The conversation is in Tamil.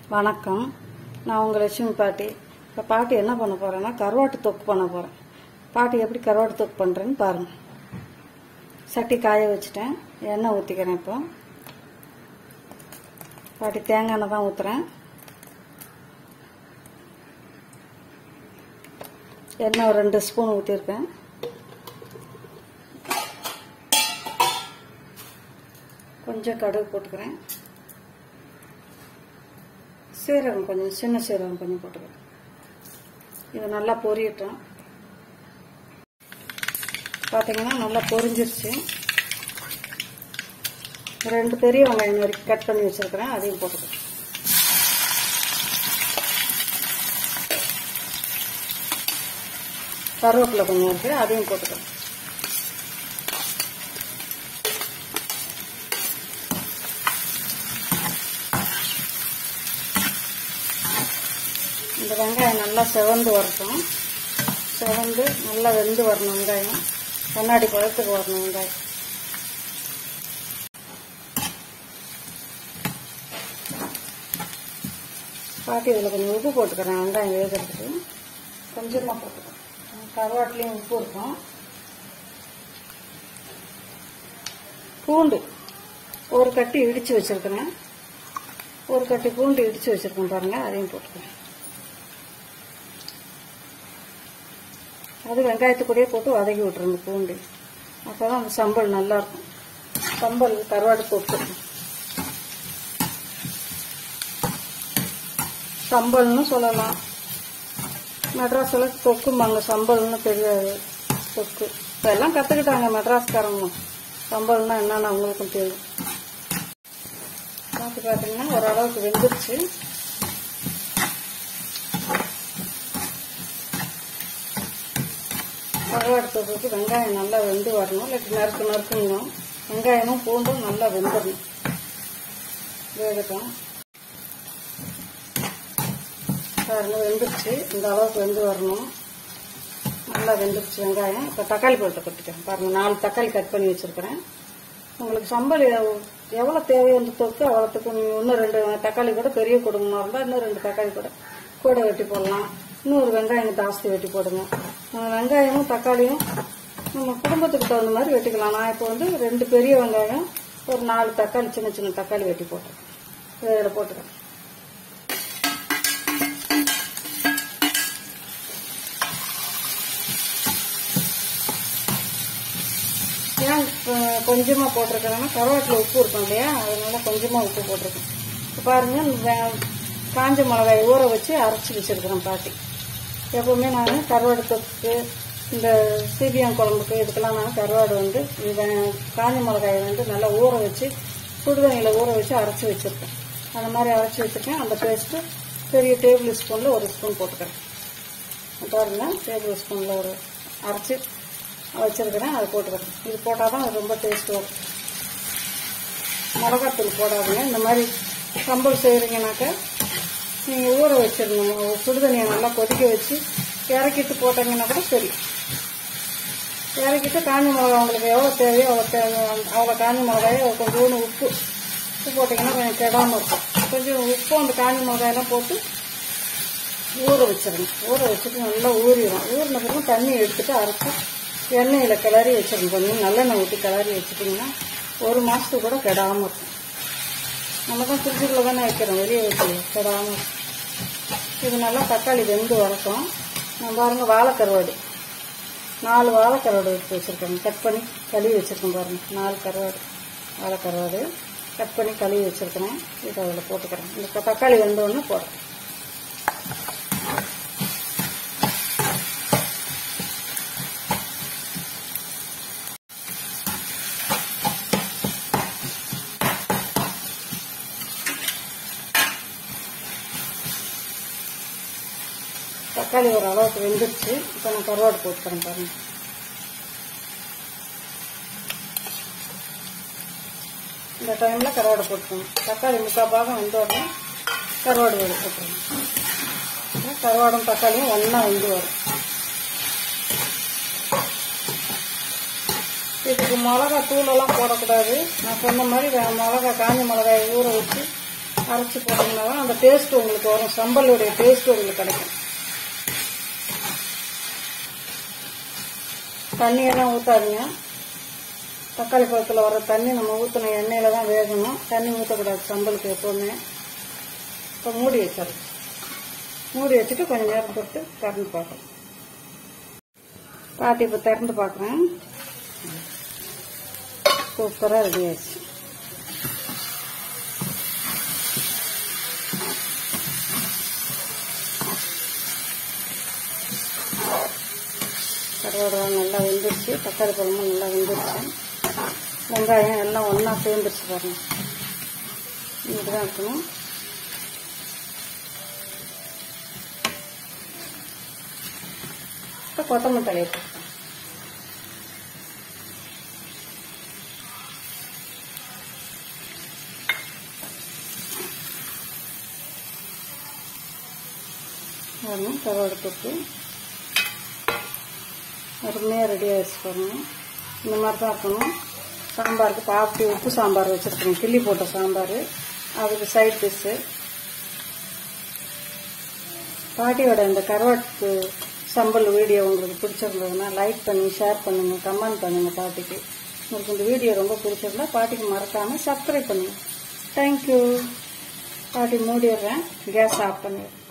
வணக்கம் நான் உங்கள் லட்சுமி பாட்டி இப்போ பாட்டி என்ன பண்ண போகிறேன்னா கருவாட்டு தொக்கு பண்ண போகிறேன் பாட்டி எப்படி கருவாட்டு தொக்கு பண்ணுறேன்னு பாருங்கள் சட்டி காய வச்சுட்டேன் எண்ணெய் ஊற்றிக்கிறேன் இப்போ பாட்டி தேங்காய் எண்ணெய் தான் ஊற்றுறேன் எண்ணெய் ஒரு ரெண்டு ஸ்பூன் ஊற்றிருக்கேன் கொஞ்சம் கடுகு போட்டுக்கிறேன் சீரகம் கொஞ்சம் சின்ன சீரகம் கொஞ்சம் போட்டுக்கிறேன் இது நல்லா பொரியட்டும் பார்த்தீங்கன்னா நல்லா பொரிஞ்சிருச்சு ரெண்டு பெரிய வெங்காயம் வரைக்கும் கட் பண்ணி வச்சிருக்கிறேன் அதையும் போட்டுக்கிறேன் கருவேப்பிலை கொஞ்சம் இருக்கு அதையும் போட்டுக்கிறேன் இந்த வெங்காயம் நல்லா செவந்து வரட்டும் செவந்து நல்லா வெந்து வரணும் வெங்காயம் கண்ணாடி பழத்துக்கு வரணும் வெங்காயம் பாட்டி இதில் கொஞ்சம் உப்பு போட்டுக்கிறேன் வெங்காயம் வேகிறதுக்கு கொஞ்சமாக போட்டுக்கிறேன் கருவாட்டிலையும் உப்பு இருக்கும் பூண்டு ஒரு கட்டி இடித்து வச்சுருக்கிறேன் ஒரு கட்டி பூண்டு இடித்து வச்சுருக்கேன் பாருங்கள் அதையும் போட்டுக்கிறேன் அது வெங்காயத்து கூடயே போட்டு வதக்கி விட்டுருங்க பூண்டு அப்போ தான் அந்த சம்பல் நல்லாயிருக்கும் சம்பல் கருவாடு தொக்கு சம்பல்னு சொல்லலாம் மெட்ராஸில் தொக்கும்பாங்க சம்பல்னு தெரியாது தொக்கு இப்போ எல்லாம் கற்றுக்கிட்டாங்க மெட்ராஸ்காரங்க சம்பல்னா என்னன்னு அவங்களுக்கும் தெரியும் பார்த்து பார்த்தீங்கன்னா ஓரளவுக்கு வெந்துருச்சு கருவாடு தொகுக்கு வெங்காயம் நல்லா வெந்து வரணும் இல்லாட்டி நறுக்கு நறுக்கணும் வெங்காயமும் பூண்டும் நல்லா வெந்துடணும் வேகட்டும் பாருங்க வெந்துருச்சு இந்த அளவுக்கு வெந்து வரணும் நல்லா வெந்துருச்சு வெங்காயம் இப்போ தக்காளி போட்டு கொட்டிக்கிறேன் பாருங்க நாலு தக்காளி கட் பண்ணி வச்சிருக்கிறேன் உங்களுக்கு சம்பல் எவ்- எவ்வளோ தேவையான தொக்கு அவ்வளோத்துக்கு நீங்கள் இன்னும் ரெண்டு தக்காளி கூட பெரிய குடும்பமாக இருந்தால் இன்னும் ரெண்டு தக்காளி கூட கூட வெட்டி போடலாம் இன்னொரு வெங்காயம் ஜாஸ்தி வெட்டி போடுங்க அஹ் வெங்காயமும் தக்காளியும் நம்ம குடும்பத்துக்கு தகுந்த மாதிரி வெட்டிக்கலாம் நான் இப்போ வந்து ரெண்டு பெரிய வெங்காயம் ஒரு நாலு தக்காளி சின்ன சின்ன தக்காளி வெட்டி போட்டேன் இதில் போட்டுக்கிறேன் ஏன் கொ- கொஞ்சமா போட்டிருக்கிறேன்னா கருவாட்டில் உப்பு இருக்கும் இல்லையா அதனால கொஞ்சமா உப்பு போட்டிருக்கேன் இப்போ பாருங்க வே- காஞ்ச மிளகாய் ஊற வச்சு அரைச்சி வச்சிருக்கிறேன் பாட்டி எப்பவுமே நான் கருவாடு தொக்கு இந்த சிபிஎம் குழம்புக்கு இதுக்கெல்லாம் நான் கருவாடு வந்து இந்த காஞ்ச மிளகாயை வந்து நல்லா ஊற வச்சு சுடுதண்ணியில் ஊற வச்சு அரைச்சி வச்சிருக்கேன் அந்த மாதிரி அரைச்சி வச்சிருக்கேன் அந்த பேஸ்ட்டு பெரிய டேபிள் ஸ்பூனில் ஒரு ஸ்பூன் போட்டுக்கிறேன் பாருங்க டேபிள் ஸ்பூனில் ஒரு அரைச்சி வச்சிருக்கிறேன் அதை போட்டுக்கிறேன் இது போட்டால் தான் அது ரொம்ப டேஸ்ட் வரும் மிளகாத்தூள் போடாதீங்க இந்த மாதிரி சம்பல் செய்கிறீங்கனாக்கா நீங்கள் ஊற வச்சிடணும் சுடுதண்ணியை நல்லா கொதிக்க வச்சு இறக்கிட்டு போட்டீங்கன்னா கூட சரி இறக்கிட்டு காஞ்சி மிளகா உங்களுக்கு எவ்வளோ தேவையோ அவ்வளோ தேவை அவ்வளோ காஞ்சி மிளகாயோ கொஞ்சோண்டு உப்பு உப்பு போட்டிங்கன்னா கொஞ்சம் கெடாமல் இருக்கும் கொஞ்சம் உப்பு அந்த காஞ்சி மிளகாயெல்லாம் போட்டு ஊற வச்சிடணும் ஊற வச்சுட்டு நல்லா ஊறிடும் ஊறின பிறகு தண்ணி எடுத்துட்டு அரைச்சி எண்ணெயில் கிளறி வச்சிடணும் கொஞ்சம் நல்லெண்ணெய் ஊற்றி கிளறி வச்சுட்டிங்கன்னா ஒரு மாதத்துக்கு கூட கெடாமல் இருக்கும் நம்ம தான் ஃப்ரிட்ஜுக்குள்ளே தானே வைக்கிறோம் வெளியே வைக்கல கெடாமல் இருக்கும் இது நல்லா தக்காளி வெந்து வரட்டும் நான் பாருங்க வாழைக்கருவாடு நாலு வாழைக்கருவாடு எடுத்து வச்சுருக்கேன் கட் பண்ணி கழுவி வச்சுருக்கேன் பாருங்க நாலு கருவாடு வாழைக்கருவாடு கட் பண்ணி கழுவி வச்சுருக்கிறேன் இதை அதில் போட்டுக்கிறேன் இந்த தக்காளி வெந்தோடனே போடுறேன் தக்காளி ஒரு அளவுக்கு வெந்துருச்சு இப்போ நான் கருவாடு போட்டுக்கிறேன் பாருங்க இந்த டைமில் கருவாடு போட்டுக்கணும் தக்காளி முக்கால் பாகம் வெந்த உடனே கருவாடு வேறு போட்டுருங்க கருவாடும் தக்காளியும் ஒன்றா வெந்து வரும் இதுக்கு மிளகா தூளெல்லாம் போடக்கூடாது நான் சொன்ன மாதிரி வே- மிளகா காஞ்ச மிளகாய் ஊற வச்சு அரைச்சி போட்டிங்கன்னா தான் அந்த டேஸ்ட் உங்களுக்கு வரும் சம்பலுடைய டேஸ்ட் உங்களுக்கு கிடைக்கும் தண்ணியெல்லாம் ஊற்றாதீங்க தக்காளி பழத்தில் வர தண்ணி நம்ம ஊற்றின எண்ணெயில் தான் வேகணும் தண்ணி ஊற்றக்கூடாது சம்பலுக்கு எப்போவுமே இப்போ மூடி வச்சிடலாம் மூடி வச்சுட்டு கொஞ்சம் நேரம் பொறுத்து திறந்து பார்க்கலாம் பாட்டி இப்போ திறந்து பார்க்குறேன் சூப்பராக ரெடி ஆயிடுச்சு கருவாடு நல்லா வெந்துருச்சு தக்காளி பழமும் நல்லா வெந்துருச்சு வெங்காயம் எல்லாம் ஒன்றா சேர்ந்துருச்சு பாருங்க இப்படி தான் இருக்கணும் இப்போ கொத்தமல்லி தலையை போட்டுக்கலாம் வரணும் கருவாடு தொட்டு அருமையாக ரெடி ஆகிடுச்சு பாருங்க இந்த மாதிரி தான் இருக்கணும் சாம்பாருக்கு பாப்பி உப்பு சாம்பார் வச்சுருக்கணும் கிள்ளி போட்ட சாம்பார் அதுக்கு சைட் டிஷ்ஷு பாட்டியோட இந்த கருவாட்டு சம்பல் வீடியோ உங்களுக்கு பிடிச்சிருந்ததுன்னா லைக் பண்ணி ஷேர் பண்ணுங்கள் கமெண்ட் பண்ணுங்கள் பாட்டிக்கு உங்களுக்கு இந்த வீடியோ ரொம்ப பிடிச்சிருந்தா பாட்டிக்கு மறக்காமல் சப்ஸ்கிரைப் பண்ணுங்கள் தேங்க்யூ பாட்டி மூடிடுறேன் கேஸ் ஆஃப் பண்ணிடுறேன்